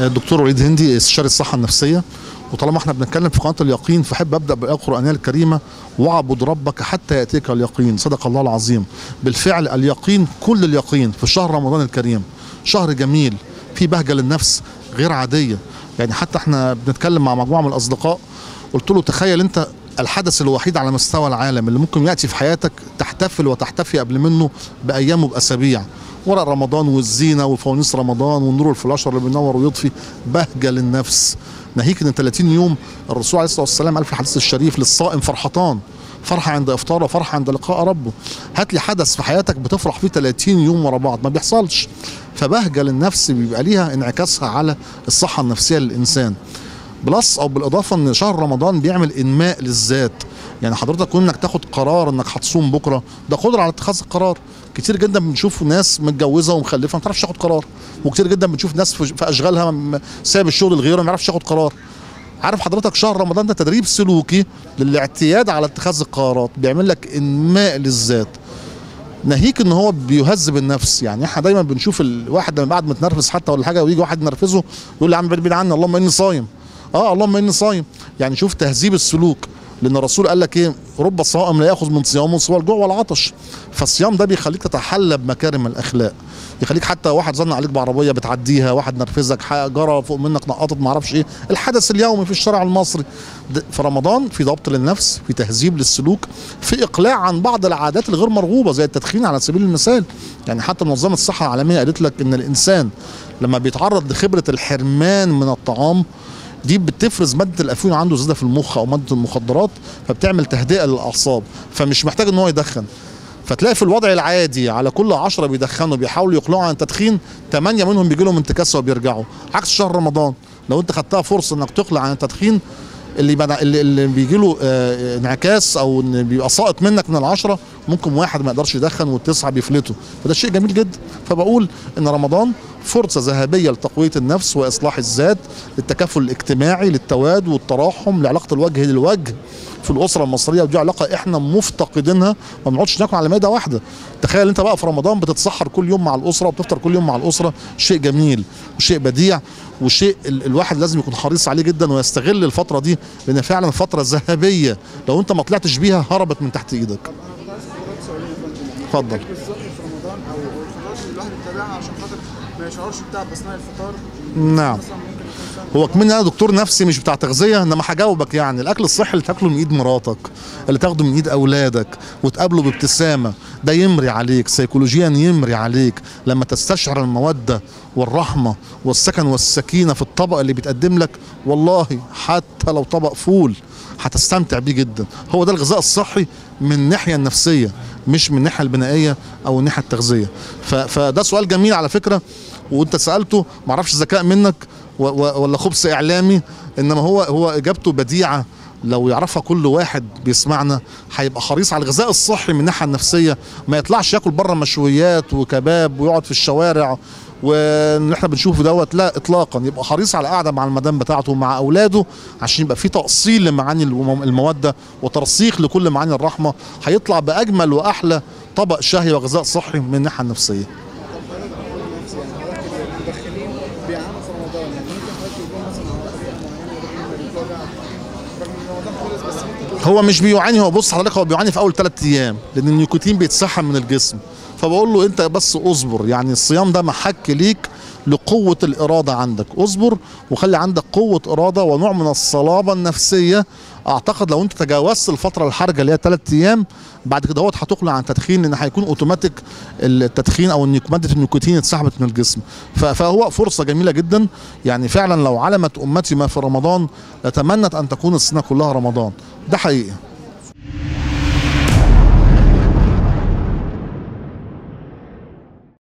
الدكتور وليد هندي استشاري الصحه النفسيه وطالما احنا بنتكلم في قناه اليقين فاحب ابدا بالايه القرانيه الكريمه واعبد ربك حتى ياتيك اليقين صدق الله العظيم بالفعل اليقين كل اليقين في شهر رمضان الكريم شهر جميل فيه بهجه للنفس غير عاديه يعني حتى احنا بنتكلم مع مجموعه من الاصدقاء قلت له تخيل انت الحدث الوحيد على مستوى العالم اللي ممكن ياتي في حياتك تحتفل وتحتفي قبل منه بايام وباسابيع ورق رمضان والزينه وفوانيس رمضان والنور الفلاشر اللي بينور ويطفي بهجه للنفس ناهيك ان 30 يوم الرسول عليه الصلاه والسلام قال في الحديث الشريف للصائم فرحتان فرحه عند افطاره وفرحه عند لقاء ربه هات لي حدث في حياتك بتفرح فيه 30 يوم ورا بعض ما بيحصلش فبهجه للنفس بيبقى ليها انعكاسها على الصحه النفسيه للانسان بلس او بالاضافه ان شهر رمضان بيعمل انماء للذات يعني حضرتك كون انك تاخد قرار انك هتصوم بكره ده قدره على اتخاذ القرار كتير جدا بنشوف ناس متجوزه ومخلفه ما تعرفش تاخد قرار وكتير جدا بنشوف ناس في في اشغالها م- سايب الشغل لغيره ما يعرفش ياخد قرار عارف حضرتك شهر رمضان ده تدريب سلوكي للاعتياد على اتخاذ القرارات بيعمل لك انماء للذات ناهيك ان هو بيهذب النفس يعني احنا دايما بنشوف الواحد لما بعد ما تنرفز حتى ولا حاجه ويجي واحد ينرفزه يقول لي يا عم بعيد بعيد عني اللهم اني صايم اه اللهم اني صايم يعني شوف تهذيب السلوك لان الرسول قال لك ايه رب صائم لا ياخذ من صيامه سوى الجوع والعطش فالصيام ده بيخليك تتحلى بمكارم الاخلاق يخليك حتى واحد ظن عليك بعربيه بتعديها واحد نرفزك حاجة جرى فوق منك نقطت ما اعرفش ايه الحدث اليومي في الشارع المصري ده- في رمضان في ضبط للنفس في تهذيب للسلوك في اقلاع عن بعض العادات الغير مرغوبه زي التدخين على سبيل المثال يعني حتى منظمه الصحه العالميه قالت لك ان الانسان لما بيتعرض لخبره الحرمان من الطعام دي بتفرز ماده الافيون عنده زياده في المخ او ماده المخدرات فبتعمل تهدئه للاعصاب فمش محتاج ان هو يدخن فتلاقي في الوضع العادي على كل عشرة بيدخنوا بيحاولوا يقلعوا عن التدخين ثمانية منهم بيجي لهم انتكاسة وبيرجعوا عكس شهر رمضان لو انت خدتها فرصة انك تقلع عن التدخين اللي بنا اللي, اللي بيجي له آه، انعكاس او ان بيبقى ساقط منك من العشرة ممكن واحد ما يقدرش يدخن والتسعة بيفلتوا فده شيء جميل جدا فبقول ان رمضان فرصة ذهبية لتقوية النفس واصلاح الذات للتكافل الاجتماعي للتواد والتراحم لعلاقة الوجه للوجه في الاسره المصريه ودي علاقه احنا مفتقدينها ما بنقعدش ناكل على مائده واحده تخيل انت بقى في رمضان بتتسحر كل يوم مع الاسره وبتفطر كل يوم مع الاسره شيء جميل وشيء بديع وشيء ال- الواحد لازم يكون حريص عليه جدا ويستغل الفتره دي لان فعلا فتره ذهبيه لو انت ما طلعتش بيها هربت من تحت ايدك اتفضل بالظبط في رمضان او الخضروات اللي الواحد يتابعها عشان خاطر ما يشعرش بتعب اثناء الفطار نعم مثلا ممكن يكون فعلا هو كمان انا دكتور نفسي مش بتاع تغذيه انما هجاوبك يعني الاكل الصحي اللي تاكله من ايد مراتك اللي تاخده من ايد اولادك وتقابله بابتسامه ده يمري عليك سيكولوجيا يمري عليك لما تستشعر الموده والرحمه والسكن والسكينه في الطبق اللي بيتقدم لك والله حتى لو طبق فول هتستمتع بيه جدا هو ده الغذاء الصحي من الناحيه النفسيه مش من الناحيه البنائيه او الناحيه التغذيه ف- فده سؤال جميل على فكره وانت سالته معرفش ذكاء منك و- و- ولا خبث اعلامي انما هو هو اجابته بديعه لو يعرفها كل واحد بيسمعنا هيبقى حريص على الغذاء الصحي من الناحيه النفسيه ما يطلعش ياكل بره مشويات وكباب ويقعد في الشوارع واللي احنا بنشوفه دوت لا اطلاقا يبقى حريص على قعده مع المدام بتاعته ومع اولاده عشان يبقى في تاصيل لمعاني الم- الموده وترسيخ لكل معاني الرحمه هيطلع باجمل واحلى طبق شهي وغذاء صحي من الناحيه النفسيه المدخنين بيعانوا في رمضان يعني ممكن حضرتك يكون مثلا على طريقه معينه يدخن بيتوجع رغم ان رمضان خلص بس ممكن هو مش بيعاني هو بص حضرتك هو بيعاني في اول ثلاث ايام لان النيكوتين بيتسحب من الجسم فبقول له انت بس اصبر يعني الصيام ده محك ليك لقوة الإرادة عندك اصبر وخلي عندك قوة إرادة ونوع من الصلابة النفسية أعتقد لو أنت تجاوزت الفترة الحرجة اللي هي ثلاث أيام بعد كده هو هتقلع عن التدخين لأن هيكون أوتوماتيك التدخين أو النيك- مادة النيكوتين اتسحبت من الجسم ف- فهو فرصة جميلة جدا يعني فعلا لو علمت أمتي ما في رمضان لتمنت أن تكون السنة كلها رمضان ده حقيقي